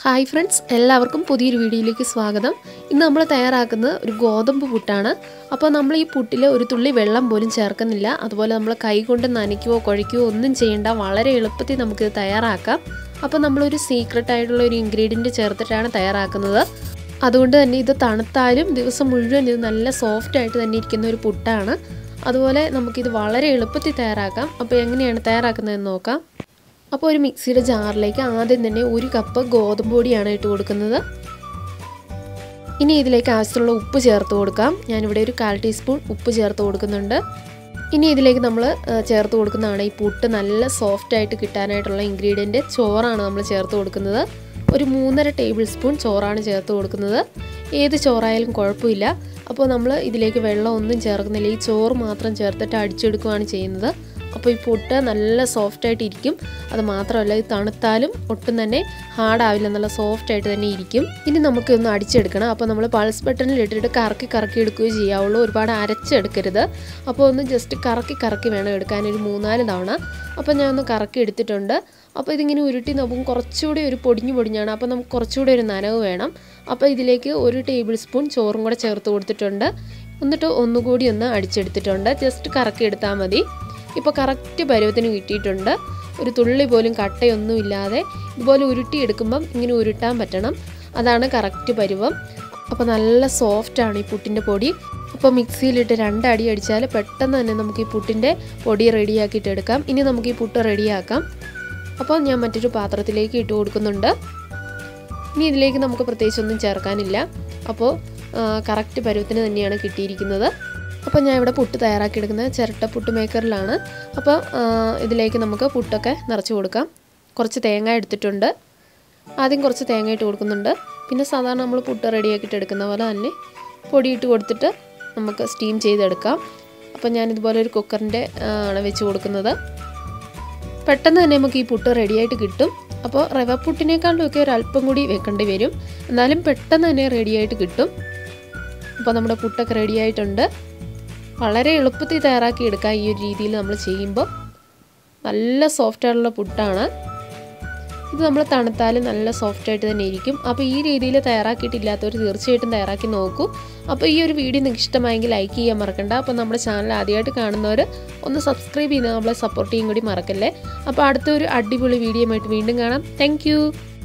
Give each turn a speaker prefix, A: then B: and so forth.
A: hi friends എല്ലാവർക്കും പുതിയൊരു വീഡിയോയിലേക്ക് സ്വാഗതം ഇന്ന് നമ്മൾ തയ്യാറാക്കുന്നത് ഒരു ഗോതമ്പ് പുട്ടാണ് അപ്പോൾ നമ്മൾ ഈ പുട്ടിൽ ഒരു തുള്ളി വെള്ളം പോലും ചേർക്കുന്നില്ല അതുപോലെ നമ്മൾ കൈ കൊണ്ട് നനയ്ക്കുകയോ കുഴയ്ക്കുകയോ ഒന്നും ചെയ്യേണ്ട വളരെ എളുപ്പത്തിൽ നമുക്കിത് തയ്യാറാക്കാം അപ്പോൾ നമ്മളൊരു സീക്രട്ട് ആയിട്ടുള്ള ഒരു ഇൻഗ്രീഡിയൻറ്റ് ചേർത്തിട്ടാണ് തയ്യാറാക്കുന്നത് അതുകൊണ്ട് തന്നെ ഇത് തണുത്താലും ദിവസം മുഴുവൻ ഇത് നല്ല സോഫ്റ്റ് ആയിട്ട് തന്നെ ഇരിക്കുന്ന ഒരു പുട്ടാണ് അതുപോലെ നമുക്കിത് വളരെ എളുപ്പത്തിൽ തയ്യാറാക്കാം അപ്പോൾ എങ്ങനെയാണ് തയ്യാറാക്കുന്നതെന്ന് നോക്കാം അപ്പോൾ ഒരു മിക്സിയുടെ ജാറിലേക്ക് ആദ്യം തന്നെ ഒരു കപ്പ് ഗോതമ്പ് പൊടിയാണ് ഇട്ട് കൊടുക്കുന്നത് ഇനി ഇതിലേക്ക് ആവശ്യമുള്ള ഉപ്പ് ചേർത്ത് കൊടുക്കാം ഞാനിവിടെ ഒരു കാൽ ടീസ്പൂൺ ഉപ്പ് ചേർത്ത് കൊടുക്കുന്നുണ്ട് ഇനി ഇതിലേക്ക് നമ്മൾ ചേർത്ത് കൊടുക്കുന്നതാണ് ഈ പുട്ട് നല്ല സോഫ്റ്റ് ആയിട്ട് കിട്ടാനായിട്ടുള്ള ഇൻഗ്രീഡിയൻറ്റ് ചോറാണ് നമ്മൾ ചേർത്ത് കൊടുക്കുന്നത് ഒരു മൂന്നര ടേബിൾ സ്പൂൺ ചോറാണ് ചേർത്ത് കൊടുക്കുന്നത് ഏത് ചോറായാലും കുഴപ്പമില്ല അപ്പോൾ നമ്മൾ ഇതിലേക്ക് വെള്ളം ഒന്നും ചേർക്കുന്നില്ല ഈ ചോറ് മാത്രം ചേർത്തിട്ട് അടിച്ചെടുക്കുകയാണ് ചെയ്യുന്നത് അപ്പോൾ ഈ പുട്ട് നല്ല സോഫ്റ്റ് ആയിട്ട് ഇരിക്കും അത് മാത്രമല്ല ഇത് തണുത്താലും ഒട്ടും തന്നെ ഹാർഡാവില്ല നല്ല സോഫ്റ്റ് ആയിട്ട് തന്നെ ഇരിക്കും ഇനി നമുക്ക് ഒന്ന് അടിച്ചെടുക്കണം അപ്പോൾ നമ്മൾ പൾസ് ബട്ടണിൽ ഇട്ടിട്ട് കറക്കി കറക്കി എടുക്കുകയോ ചെയ്യാവുള്ളൂ ഒരുപാട് അരച്ചെടുക്കരുത് അപ്പോൾ ഒന്ന് ജസ്റ്റ് കറക്കി കറക്കി വേണം എടുക്കാൻ ഒരു മൂന്നാല് തവണ അപ്പോൾ ഞാൻ ഒന്ന് കറക്കി എടുത്തിട്ടുണ്ട് അപ്പോൾ ഇതിങ്ങനെ ഉരുട്ടി നമുക്ക് കുറച്ചുകൂടി ഒരു പൊടിഞ്ഞു പൊടിഞ്ഞാണ് അപ്പോൾ നമുക്ക് കുറച്ചുകൂടി ഒരു നനവ് വേണം അപ്പോൾ ഇതിലേക്ക് ഒരു ടേബിൾ സ്പൂൺ ചോറും കൂടെ ചേർത്ത് കൊടുത്തിട്ടുണ്ട് എന്നിട്ട് ഒന്നുകൂടി ഒന്ന് അടിച്ചെടുത്തിട്ടുണ്ട് ജസ്റ്റ് കറക്കി എടുത്താൽ മതി ഇപ്പോൾ കറക്റ്റ് പരുവത്തിന് കിട്ടിയിട്ടുണ്ട് ഒരു തുള്ളി പോലും കട്ടയൊന്നും ഇല്ലാതെ ഇതുപോലെ ഉരുട്ടിയെടുക്കുമ്പം ഇങ്ങനെ ഉരുട്ടാൻ പറ്റണം അതാണ് കറക്റ്റ് പരുവം അപ്പോൾ നല്ല സോഫ്റ്റാണ് ഈ പുട്ടിൻ്റെ പൊടി അപ്പോൾ മിക്സിയിലിട്ട് രണ്ടടി അടിച്ചാൽ പെട്ടെന്ന് തന്നെ നമുക്ക് ഈ പുട്ടിൻ്റെ പൊടി റെഡിയാക്കിയിട്ട് എടുക്കാം ഇനി നമുക്ക് ഈ പുട്ട് റെഡിയാക്കാം അപ്പോൾ ഞാൻ മറ്റൊരു പാത്രത്തിലേക്ക് ഇട്ട് കൊടുക്കുന്നുണ്ട് ഇനി ഇതിലേക്ക് നമുക്ക് പ്രത്യേകിച്ചൊന്നും ചേർക്കാനില്ല അപ്പോൾ കറക്റ്റ് പരുവത്തിന് തന്നെയാണ് കിട്ടിയിരിക്കുന്നത് അപ്പോൾ ഞാൻ ഇവിടെ പുട്ട് തയ്യാറാക്കിയെടുക്കുന്നത് ചിരട്ട പുട്ട് മേക്കറിലാണ് അപ്പോൾ ഇതിലേക്ക് നമുക്ക് പുട്ടൊക്കെ നിറച്ച് കൊടുക്കാം കുറച്ച് തേങ്ങ എടുത്തിട്ടുണ്ട് ആദ്യം കുറച്ച് തേങ്ങ ഇട്ട് കൊടുക്കുന്നുണ്ട് പിന്നെ സാധാരണ നമ്മൾ പുട്ട് റെഡിയാക്കിയിട്ട് എടുക്കുന്ന പോലെ തന്നെ പൊടിയിട്ട് കൊടുത്തിട്ട് നമുക്ക് സ്റ്റീം ചെയ്തെടുക്കാം അപ്പോൾ ഞാനിതുപോലെ ഒരു കുക്കറിൻ്റെ ആണ് വെച്ച് കൊടുക്കുന്നത് പെട്ടെന്ന് തന്നെ നമുക്ക് ഈ പുട്ട് റെഡിയായിട്ട് കിട്ടും അപ്പോൾ റവ പുട്ടിനേക്കാളുമൊക്കെ ഒരു അല്പം കൂടി വെക്കേണ്ടി വരും എന്നാലും പെട്ടെന്ന് തന്നെ റെഡിയായിട്ട് കിട്ടും അപ്പോൾ നമ്മുടെ പുട്ടൊക്കെ റെഡിയായിട്ടുണ്ട് വളരെ എളുപ്പത്തിൽ തയ്യാറാക്കി എടുക്കാം ഈ ഒരു രീതിയിൽ നമ്മൾ ചെയ്യുമ്പോൾ നല്ല സോഫ്റ്റ് ആയിട്ടുള്ള പുട്ടാണ് ഇത് നമ്മൾ തണുത്താലും നല്ല സോഫ്റ്റ് ആയിട്ട് തന്നെ ഇരിക്കും അപ്പോൾ ഈ രീതിയിൽ തയ്യാറാക്കിയിട്ടില്ലാത്തവർ തീർച്ചയായിട്ടും തയ്യാറാക്കി നോക്കൂ അപ്പോൾ ഈ ഒരു വീഡിയോ നിങ്ങൾക്ക് ഇഷ്ടമായെങ്കിൽ ലൈക്ക് ചെയ്യാൻ മറക്കണ്ട അപ്പോൾ നമ്മുടെ ചാനൽ ആദ്യമായിട്ട് കാണുന്നവർ ഒന്ന് സബ്സ്ക്രൈബ് ചെയ്ത് നമ്മളെ സപ്പോർട്ട് ചെയ്യും കൂടി മറക്കല്ലേ അപ്പോൾ അടുത്തൊരു അടിപൊളി വീഡിയോ ആയിട്ട് വീണ്ടും കാണാം താങ്ക്